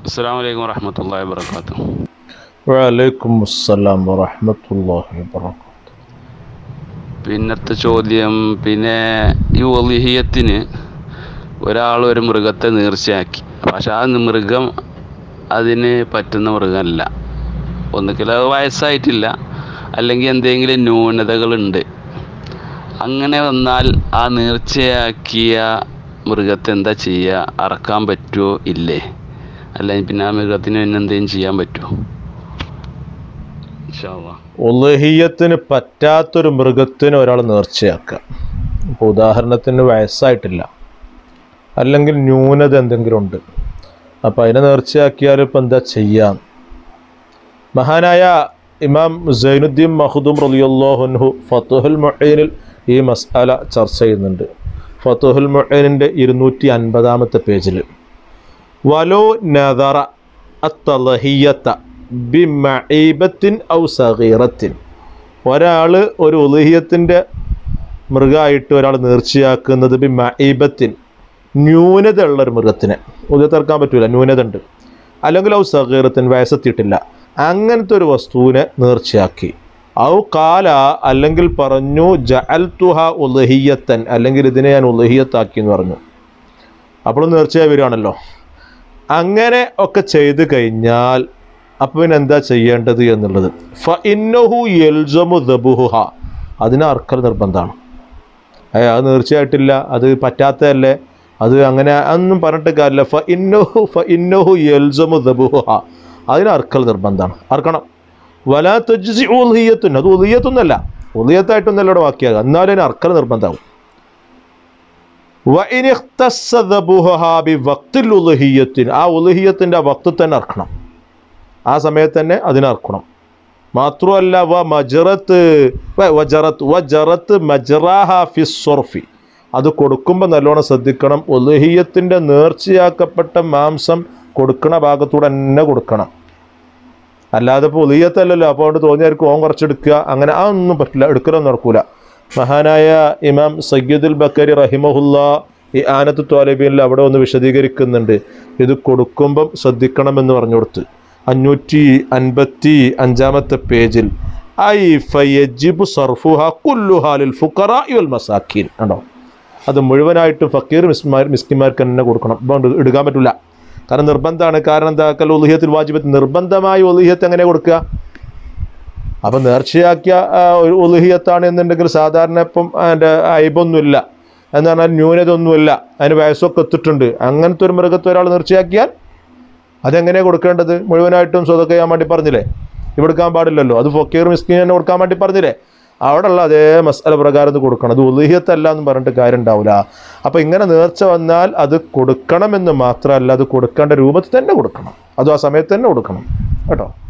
അസ്സാം വലൈക്കും വർഹമത്തല്ലാ വാബർക്കാത്തു വലൈക്കും അസ്സലാം വറഹമത്തല്ലാഹി വബറകാതുഹു പിന്നത്തെ ചോദ്യം പിന്നെ ഈ ഒലിഹിയത്തിന് ഒരാൾ ഒരു മൃഗത്തെ നേർച്ചയാക്കി പക്ഷെ ആ മൃഗം അതിന് പറ്റുന്ന മൃഗമല്ല ഒന്നുകിൽ അത് വയസ്സായിട്ടില്ല അല്ലെങ്കിൽ എന്തെങ്കിലും ന്യൂനതകളുണ്ട് അങ്ങനെ വന്നാൽ ആ നേർച്ചയാക്കിയ മൃഗത്തെ എന്താ ചെയ്യുക അറക്കാൻ പറ്റുമോ ഇല്ലേ അല്ലെങ്കിൽ പിന്നെ ആ മൃഗത്തിന് പിന്നെ എന്തെങ്കിലും ചെയ്യാൻ പറ്റുമോ ഇൻഷാ അള്ളാ ഉലഹിയത്തിന് പറ്റാത്തൊരു മൃഗത്തിന് ഒരാൾ നേർച്ചയാക്കുക ഇപ്പോൾ ഉദാഹരണത്തിന് വയസ്സായിട്ടില്ല അല്ലെങ്കിൽ ന്യൂനത എന്തെങ്കിലും ഉണ്ട് അപ്പോൾ അതിനെ നേർച്ചയാക്കിയാൽ ഇപ്പം എന്താ ചെയ്യാം മഹാനായ ഇമാം സൈനുദ്ദീൻ മഹദൂം റലിയുല്ലാഹുൻഹു ഫത്തുഹുൽ മൊഹീനിൽ ഈ മസാല ചർച്ച ചെയ്യുന്നുണ്ട് ഫത്തുഹുൽ മൊഹീനിൻ്റെ ഇരുന്നൂറ്റി അൻപതാമത്തെ പേജിൽ വലോ നദറ അത്തലഹിയത്ത ബിമഈബത്തിൻ ഔ സഗീറത്തിൻ ഒരാൾ ഒരു ഉലഹിയത്തിൻ്റെ മൃഗമായിട്ട് ഒരാൾ നേർച്ചയാക്കുന്നത് ബിമഈബത്തിൻ ന്യൂനത ഉള്ള ഒരു മൃഗത്തിനെ ഉദയത്തിറക്കാൻ പറ്റൂല ന്യൂനത ഉണ്ട് അല്ലെങ്കിൽ ഔ സഗീറത്തിൻ വയസ്സെത്തിയിട്ടില്ല അങ്ങനത്തെ ഒരു വസ്തുവിനെ നേർച്ചയാക്കി ഔ കാല അല്ലെങ്കിൽ പറഞ്ഞു ജഅൽതുഹ ഉലഹിയത്തൻ അല്ലെങ്കിൽ ഇതിനെ ഞാൻ ഉലഹിയത്താക്കി എന്ന് പറഞ്ഞു അപ്പോൾ നേർച്ചയായി വരികയാണല്ലോ അങ്ങനെ ഒക്കെ ചെയ്ത് കഴിഞ്ഞാൽ അപ്പോൾ പിന്നെ എന്താ ചെയ്യേണ്ടത് എന്നുള്ളത് ഫ ഇന്നഹു യൽജമു ദബുഹ അതിന് അർക്കൽ നിർബന്ധമാണ് ഏ അത് തീർച്ചയായിട്ടില്ല അത് പറ്റാത്തതല്ലേ അത് അങ്ങനെ ഒന്നും പറഞ്ഞിട്ട് കാര്യമില്ല ഫ ഇന്നഹു ഫ ഇന്നഹു യൽജമു ദബുഹ അതിന് അർക്കൽ നിർബന്ധമാണ് അർക്കണം വലാ തജ്സി ഉൽഹിയത്തുൻ അത് ഉൽഹിയത്തൊന്നല്ല ഉൽഹിയത്തായിട്ടൊന്നല്ല ഇവിടെ വാക്കിയാകുക എന്നാലും അതിന് അർക്കൽ നിർബന്ധമാകും വഇൻ ഇഖ്തസ്സ ദബുഹഹാ ബിവഖ്തിൽ ഉൽഹിയത്തിന് ആ ഉൽഹിയത്തിൻ്റെ വക്ത് തന്നെ അർക്കണം ആ സമയത്ത് തന്നെ അതിനർക്കണം മാത്രമല്ല വ മജറത്ത് വ- വജറത്ത് വജറത്ത് മജറാഹ ഫി സൊർഫി അത് കൊടുക്കുമ്പോൾ നല്ലോണം ശ്രദ്ധിക്കണം ഒലുഹിയത്തിൻ്റെ നേർച്ചയാക്കപ്പെട്ട മാംസം കൊടുക്കണ ഭാഗത്തൂടെ തന്നെ കൊടുക്കണം അല്ലാതെ ഇപ്പോൾ ഒലുഹിയത്തല്ലല്ലോ അപ്പോൾ അതുകൊണ്ട് തോന്നിയായിരിക്കും ഓൻ കുറച്ചെടുക്കുക അങ്ങനെ ആ ഒന്നും പറ്റില്ല എടുക്കലൊന്നും നടക്കൂല മഹാനായ ഇമാം സയ്യിദുൽ ബക്കരി റഹിമഹുല്ല ഈ ആനത്ത് ത്വാലിബീനിൽ അവിടെ ഒന്ന് വിശദീകരിക്കുന്നുണ്ട് ഇത് കൊടുക്കുമ്പം ശ്രദ്ധിക്കണമെന്ന് പറഞ്ഞു കൊടുത്ത് അഞ്ഞൂറ്റി അൻപത്തി അഞ്ചാമത്തെ പേജിൽ ഐ ഫയജിബു സർഫുഹ കുല്ലുഹാലിൽ ഫുക്കറ ഇവൽ മസാക്കീൻ ഉണ്ടോ അത് മുഴുവനായിട്ടും ഫക്കീർ മിസ്മാർ മിസ്കിന്മാർക്ക് തന്നെ കൊടുക്കണം ഇപ്പം എടുക്കാൻ പറ്റില്ല കാരണം നിർബന്ധമാണ് കാരണം എന്താ കൽ ഉലുഹിയത്തിൽ വാജിബത്ത് നിർബന്ധമായി ഉലുഹിയത്ത് എങ്ങനെ കൊടുക്കുക അപ്പം നേർച്ചയാക്കിയ ആ, ഒരു ഉലുഹിയത്താണ് എന്നുണ്ടെങ്കിൽ സാധാരണ ഇപ്പം അതിൻ്റെ അയബൊന്നുമില്ല എന്ന് പറഞ്ഞാൽ ന്യൂനത ഒന്നുമില്ല അതിന് വയസ്സൊക്കെ എത്തിയിട്ടുണ്ട് അങ്ങനത്തെ ഒരു മൃഗത്തെ ഒരാൾ നേർച്ചയാക്കിയാൽ അതെങ്ങനെ കൊടുക്കേണ്ടത് മുഴുവനായിട്ടും സ്വതൊക്കെ ചെയ്യാൻ വേണ്ടി പറഞ്ഞില്ലേ ഇവിടെ എടുക്കാൻ പാടില്ലല്ലോ അത് ഫക്കീർ മിസ്കിൻ തന്നെ കൊടുക്കാൻ വേണ്ടി പറഞ്ഞില്ലേ അവിടെയുള്ള അതേ മസാല പ്രകാരം ഇത് കൊടുക്കണം അത് ഉലുഹിയത്തല്ല എന്ന് പറഞ്ഞിട്ട് കാര്യം ഉണ്ടാവില്ല അപ്പോൾ ഇങ്ങനെ നേർച്ച വന്നാൽ അത് കൊടുക്കണമെന്ന് മാത്രമല്ല അത് കൊടുക്കേണ്ട രൂപത്തിൽ തന്നെ കൊടുക്കണം അതും ആ സമയത്ത് തന്നെ കൊടുക്കണം കേട്ടോ